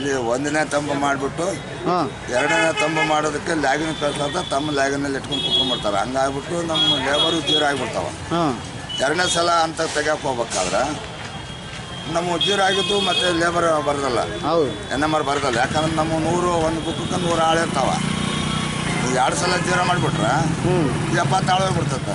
ಇಲ್ಲಿ ಒಂದನೇ ತಂಬ ಮಾಡಿಬಿಟ್ಟು ಹಾಂ ಎರಡನೇ ತಂಬ ಮಾಡೋದಕ್ಕೆ ಲ್ಯಾಗಿನ ಕಳ್ಸಂತ ತಮ್ಮ ಲ್ಯಾಗಿನಲ್ಲಿ ಇಟ್ಕೊಂಡು ಕುತ್ಕೊಂಡ್ಬಿಡ್ತಾರೆ ಹಂಗಾಗ್ಬಿಟ್ಟು ನಮ್ಮ ಲೇಬರು ಜೀರೋ ಆಗಿಬಿಡ್ತಾವ ಹಾಂ ಎರಡನೇ ಸಲ ಅಂತ ತೆಗಿಯಕ್ಕೆ ಹೋಗ್ಬೇಕಾದ್ರೆ ನಮ್ಮ ಉಜ್ಜೀರ ಆಗಿದ್ದು ಮತ್ತು ಲೇಬರ್ ಬರೋದಲ್ಲ ಹೌದು ಎನ್ ಎಮ್ ಆರ್ ಬರೋದಲ್ಲ ಯಾಕಂದ್ರೆ ನಮ್ಮ ನೂರು ಒಂದು ಬುಕ್ಕಕ್ಕೆ ನೂರು ಆಳು ಇರ್ತಾವ ಈಗ ಎರಡು ಸಲ ಜೀರೋ ಮಾಡಿಬಿಟ್ರೆ ಹ್ಞೂ ಎಪ್ಪತ್ತು ಆಳು ಹೋಗ್ಬಿಡ್ತೈತೆ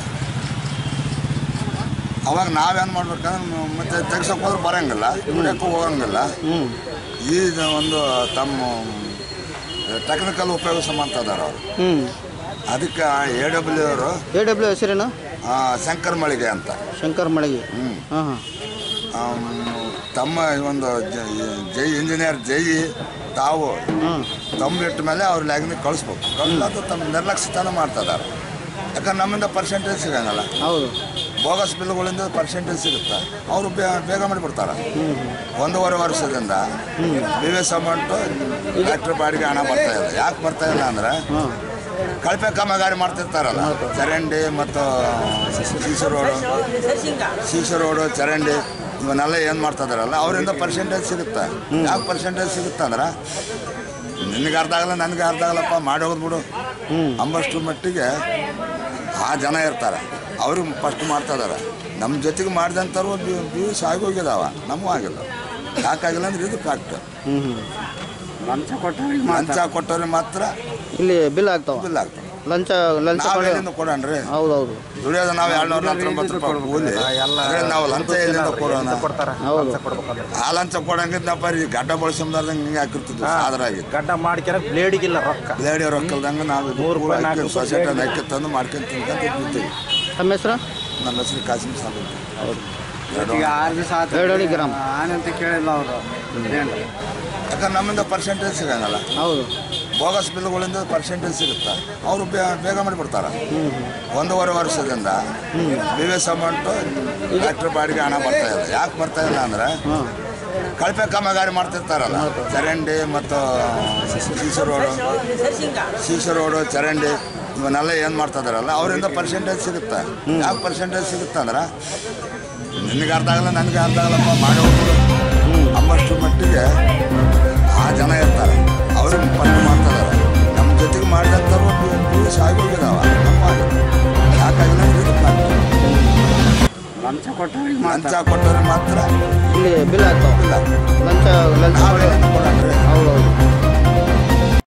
ಅವಾಗ ನಾವೇನು ಮಾಡ್ಬೇಕಂದ್ರೆ ಮತ್ತೆ ತೆಗ್ಸೋಕೆ ಹೋದ್ರೆ ಬರೋಂಗಿಲ್ಲ ದುಡಿಯೋಕ್ಕೂ ಹೋಗಂಗಿಲ್ಲ ಹ್ಞೂ ಈ ಒಂದು ತಮ್ಮ ಟೆಕ್ನಿಕಲ್ ಉಪಯೋಗಿಸ ಮಾಡ್ತಿದ್ದಾರೆ ಅವರು ಹ್ಞೂ ಅದಕ್ಕೆ ಎ ಡಬ್ಲ್ಯೂ ಅವರು ಎ ಡಬ್ಲ್ಯೂ ಹೆಸರೇನು ಆ, ಶಂಕರ್ ಮಳಿಗೆ ಅಂತ ಶಂಕರ್ ಮಳಗಿ ಹ್ಞೂ ಹಾಂ ಹಾಂ ತಮ್ಮ ಈ ಒಂದು ಜ- ಜೈ ಇಂಜಿನಿಯರ್ ಜೈ ತಾವು ಹಾಂ ತಂಬಿಟ್ಟ ಮೇಲೆ ಅವ್ರ ಲ್ಯಾಗ್ನಿಗೆ ಕಳಿಸ್ಬೇಕು ಕಳಿಸ್ಲಾದ ತಮ್ಮ ನಿರ್ಲಕ್ಷ್ಯತನ ಮಾಡ್ತಿದ್ದಾರೆ ಯಾಕಂದ್ರೆ ನಮ್ಮಿಂದ ಪರ್ಸೆಂಟೇಜ್ ಸಿಗಂಗಲ್ಲ ಹೌದು ಬೋಗಸ್ ಬಿಲ್ಗಳಿಂದ ಪರ್ಸೆಂಟೇಜ್ ಸಿಗುತ್ತೆ ಅವರು ಬೇಗ ಮಾಡಿಬಿಡ್ತಾರೆ ಒಂದೂವರೆ ವರ್ಷದಿಂದ ಬಿ ಎಸ್ ಅಮೌಂಟು ಫ್ಯಾಕ್ಟ್ರಿ ಬಾಡಿಗೆ ಹಣ ಬರ್ತಾ ಇಲ್ಲ ಯಾಕೆ ಬರ್ತಾ ಇಲ್ಲ ಅಂದ್ರೆ ಹಾಂ ಕಳಪೆ ಕಾಮಗಾರಿ ಮಾಡ್ತಿರ್ತಾರಲ್ಲ ಚರಂಡಿ ಮತ್ತು ಸೀಸು ರೋಡು ಸೀಸು ರೋಡು ಚರಂಡಿ ಇವನ್ನೆಲ್ಲ ಏನು ಮಾಡ್ತಾ ಇದಾರಲ್ಲ ಅವರಿಂದ ಪರ್ಸೆಂಟೇಜ್ ಸಿಗುತ್ತೆ ಯಾಕೆ ಪರ್ಸೆಂಟೇಜ್ ಸಿಗುತ್ತೆ ಅಂದ್ರೆ ನಿನಗೆ ಅರ್ಧ ಆಗಲ್ಲ ನನಗೆ ಅರ್ಧ ಆಗಲ್ಲಪ್ಪ ಮಾಡಿ ಹೋಗೋದು ಬಿಡು ಹ್ಞೂ ಅಂಬಷ್ಟು ಮಟ್ಟಿಗೆ ಆ ಜನ ಇರ್ತಾರೆ ಅವರು ಫಸ್ಟ್ ಮಾಡ್ತಾ ಇದಾರೆ ನಮ್ಮ ಜೊತೆಗೆ ಮಾಡಿದಂಥವ್ರು ವ್ಯೂಸ್ ಆಗೋಗಿದಾವ ನಮಗೂ ಆಗಿಲ್ಲ ಯಾಕಾಗಿಲ್ಲ ಅಂದ್ರೆ ಇದು ಫ್ಯಾಕ್ಟ್ ಹ್ಞೂ ಹ್ಞೂ ಲಂಚ ಕೊಟ್ಟವ್ರಿಗೆ ಮಾತ್ರ ಇಲ್ಲಿ ಬಿಲ್ ಆಗ್ತಾವ ಬಿಲ್ ಆಗ್ತವೆ ಲಂಚ ಲಂಚ ನಾವು ಕೊಡಿ ಎಲ್ಲಿಂದ ಕೊಡೋಣ್ರಿ ಹೌದು ಹೌದು ದುಡಿಯೋದು ನಾವು ಎರಡ್ನೂರ ನಲವತ್ತೊಂಬತ್ತು ರೂಪಾಯಿ ಕೂಲಿ ಅದೇ ನಾವು ಲಂಚ ಎಲ್ಲಿಂದ ಕೊಡೋಣ ಹೌದು ಆ ಲಂಚ ಕೊಡಂಗಿದ್ದಪ್ಪ ಈ ಗಡ್ಡ ಬಳಸಂಬಾರ್ದಂಗೆ ಹಿಂಗೆ ಹಾಕಿರ್ತಿದ್ವಿ ಆದ್ರಾಗಿ ಗಡ್ಡ ಮಾಡ್ಕ್ಯಾರ ಬ್ಲೇಡಿಗಿಲ್ಲ ರೊಕ್ಕ ಲೇಡಿ ರೊಕ್ಕಲ್ದಂಗೆ ನಾವು ಮೂರು ರೂಪಾಯಿ, ನಾಲ್ಕು ರೂಪಾಯಿ ಸೊಸೈಟಿ ಅಕ್ಕಿ ತಂದು ಮಾಡ್ಕೊಂತ ತಿನ್ಕೊಂತ ಇರ್ತೀವಿ ತಮ್ಮ ಹೆಸರು ನಮ್ಮ ಹೆಸರು ಕಾಸಿಮ್ ಸಾಬ್ ಅಂತ. ಹೌದು ಈಗ ಆರು ದಿವಸ ಆತು ಎರಡು ಅಡಿ ಗ್ರಾಮ್ ಆನಂತ ಕೇಳಿಲ್ಲ ಅವರು ಏನು ಯಾಕಂದ್ರೆ ನಮ್ಮಿಂದ ಪರ್ಸೆಂಟೇಜ್ ಸಿಗಂಗಲ್ಲ ಹೌದು ಬೋಗಸ್ ಬಿಲ್ಗಳಿಂದ ಪರ್ಸೆಂಟೇಜ್ ಸಿಗುತ್ತೆ ಅವರು ಬೇಗ ಮಾಡಿಬಿಡ್ತಾರೆ ಒಂದೂವರೆ ವರ್ಷದಿಂದ ಬಿ ಎಸ್ ಅಮೌಂಟು ಫ್ಯಾಕ್ಟ್ರಿ ಬಾಡಿಗೆ ಹಣ ಬರ್ತಾ ಇಲ್ಲ ಯಾಕೆ ಬರ್ತಾ ಇಲ್ಲ ಅಂದ್ರೆ ಹಾಂ ಕಳಪೆ ಕಾಮಗಾರಿ ಮಾಡ್ತಿರ್ತಾರಲ್ಲ ಚರಂಡಿ ಮತ್ತು ಸೀಸು ರೋಡು ಸೀಸು ರೋಡು ಚರಂಡಿ ಇವನ್ನೆಲ್ಲ ಏನು ಮಾಡ್ತಾ ಇದಾರಲ್ಲ ಅವರಿಂದ ಪರ್ಸೆಂಟೇಜ್ ಸಿಗುತ್ತೆ ಯಾಕೆ ಪರ್ಸೆಂಟೇಜ್ ಸಿಗುತ್ತೆ ಅಂದ್ರೆ ನಿನಗೆ ಅರ್ಧ ಆಗಲ್ಲ ನನಗೆ ಅರ್ಧ ಆಗಲ್ಲಪ್ಪ ಮಾಡಿ ಹೋಗ್ಬಿಡು ಅಂಬಷ್ಟು ಮಟ್ಟಿಗೆ ಆ ಜನ ಇರ್ತಾರೆ ಅವರು ಫಸ್ಟ್ ಮಾಡ್ತಾ ಇದಾರೆ ನಮ್ಮ ಜೊತೆಗೆ ಮಾಡಿದಂಥವ್ರು ವ್ಯೂಸ್ ಆಗೋಗಿದಾವ ನಮ್ಮ ಆಗಿಲ್ಲ ಯಾಕಾಗಿಲ್ಲ ಅಂದ್ರೆ ಇದು fact. ಲಂಚ ಕೊಟ್ಟವ್ರಿಗೆ ಲಂಚ ಕೊಟ್ಟವ್ರಿಗೆ ಮಾತ್ರ ಇಲ್ಲಿ ಬಿಲ್ ಆಗ್ತಾವ ಇಲ್ಲ ಲಂಚ ಲಂಚ ನಾವು ಕೊಡಿ ಎಲ್ಲಿಂದ ಕೊಡೋಣ್ರಿ ಹೌದು ಹೌದು